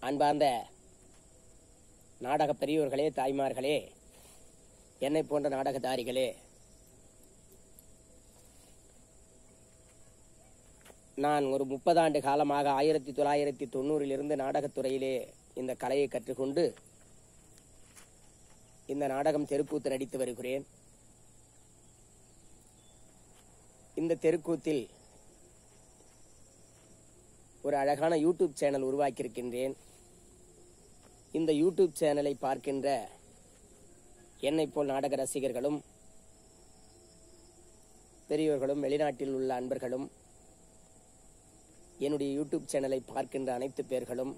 அன்பார்ந்த நாடக பெரியோர்களே தாய்மார்களே என்னை போன்ற நாடகதாரிகளே நான் ஒரு முப்பதாண்டு காலமாக ஆயிரத்தி தொள்ளாயிரத்தி தொண்ணூறிலிருந்து நாடகத்துறையிலே இந்த கலையை கற்றுக்கொண்டு இந்த நாடகம் தெருக்கூத்து நடித்து வருகிறேன் இந்த தெருக்கூத்தில் ஒரு அழகான யூடியூப் சேனல் உருவாக்கியிருக்கின்றேன் இந்த யூடியூப் சேனலை பார்க்கின்ற என்னை போல் நாடக ரசிகர்களும் பெரியோர்களும் வெளிநாட்டில் உள்ள அன்பர்களும் என்னுடைய யூடியூப் சேனலை பார்க்கின்ற அனைத்து பேர்களும்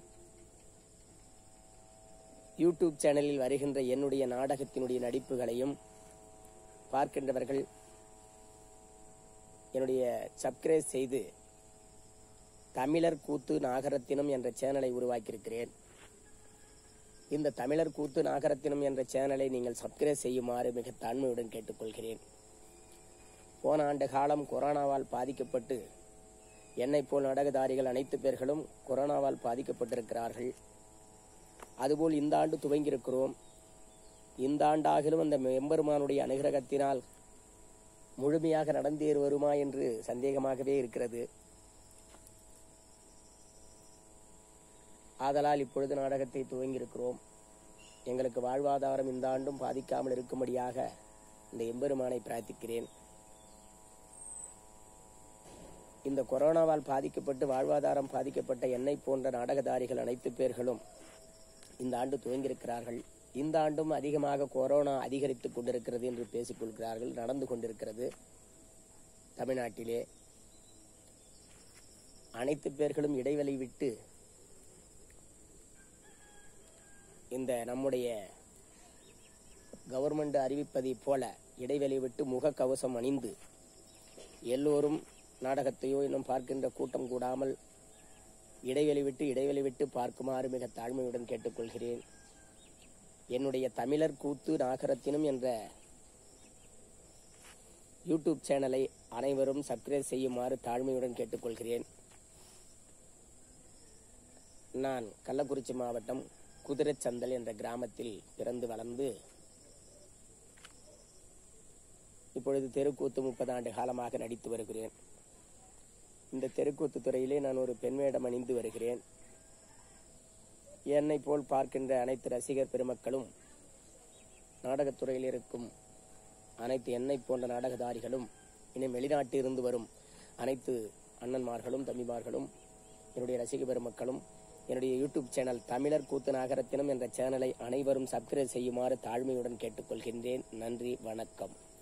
யூடியூப் சேனலில் வருகின்ற என்னுடைய நாடகத்தினுடைய நடிப்புகளையும் பார்க்கின்றவர்கள் என்னுடைய சப்ஸ்கிரைப் செய்து தமிழர் கூத்து நாகரத்தினம் என்ற சேனலை உருவாக்கியிருக்கிறேன் இந்த தமிழர் கூத்து நாகரத்தினம் என்ற சேனலை நீங்கள் சப்ஸ்கிரைப் செய்யுமாறு மிக தாழ்மையுடன் கேட்டுக்கொள்கிறேன் போன ஆண்டு காலம் கொரோனாவால் பாதிக்கப்பட்டு என்னை போல் நாடகதாரிகள் அனைத்து பேர்களும் கொரோனாவால் பாதிக்கப்பட்டிருக்கிறார்கள் அதுபோல் இந்த ஆண்டு துவங்கியிருக்கிறோம் இந்த ஆண்டாகிலும் அந்த எம்பெருமானுடைய அனுகிரகத்தினால் முழுமையாக நடந்தேறு வருமா என்று சந்தேகமாகவே இருக்கிறது ஆதலால் இப்பொழுது நாடகத்தை துவங்கியிருக்கிறோம் எங்களுக்கு வாழ்வாதாரம் இந்த ஆண்டும் பாதிக்காமல் இருக்கும்படியாக இந்த எம்பெருமானை பிரார்த்திக்கிறேன் இந்த கொரோனாவால் பாதிக்கப்பட்டு வாழ்வாதாரம் பாதிக்கப்பட்ட என்னை போன்ற நாடகதாரிகள் அனைத்து பேர்களும் இந்த ஆண்டு துவங்கியிருக்கிறார்கள் இந்த ஆண்டும் அதிகமாக கொரோனா அதிகரித்துக் கொண்டிருக்கிறது என்று பேசிக் கொள்கிறார்கள் நடந்து கொண்டிருக்கிறது தமிழ்நாட்டிலே அனைத்து பேர்களும் இடைவெளி விட்டு இந்த நம்முடைய கவர்மெண்ட் அறிவிப்பதைப் போல இடைவெளி விட்டு முகக்கவசம் அணிந்து எல்லோரும் நாடகத்தையோ இன்னும் பார்க்கின்ற கூட்டம் கூடாமல் இடைவெளி விட்டு இடைவெளி விட்டு பார்க்குமாறு மிக தாழ்மையுடன் கேட்டுக்கொள்கிறேன் என்னுடைய தமிழர் கூத்து நாகரத்தினம் என்ற யூடியூப் சேனலை அனைவரும் சப்ஸ்கிரைப் செய்யுமாறு தாழ்மையுடன் கேட்டுக்கொள்கிறேன் நான் கள்ளக்குறிச்சி மாவட்டம் குதிரைச்சந்தல் என்ற கிராமத்தில் பிறந்து வளர்ந்து இப்பொழுது தெருக்கூத்து முப்பது ஆண்டு காலமாக நடித்து வருகிறேன் இந்த தெருக்கூத்து துறையிலே நான் ஒரு பெண் வேடம் அணிந்து வருகிறேன் என்னை போல் பார்க்கின்ற அனைத்து ரசிகர் பெருமக்களும் நாடகத்துறையில் இருக்கும் அனைத்து என்னை போன்ற நாடகதாரிகளும் இன்னும் வெளிநாட்டில் இருந்து வரும் அனைத்து அண்ணன்மார்களும் தம்பிமார்களும் என்னுடைய ரசிக பெருமக்களும் என்னுடைய யூடியூப் சேனல் தமிழர் கூத்து நாகரத்தினம் என்ற சேனலை அனைவரும் சப்ஸ்கிரைப் செய்யுமாறு தாழ்மையுடன் கேட்டுக்கொள்கின்றேன் நன்றி வணக்கம்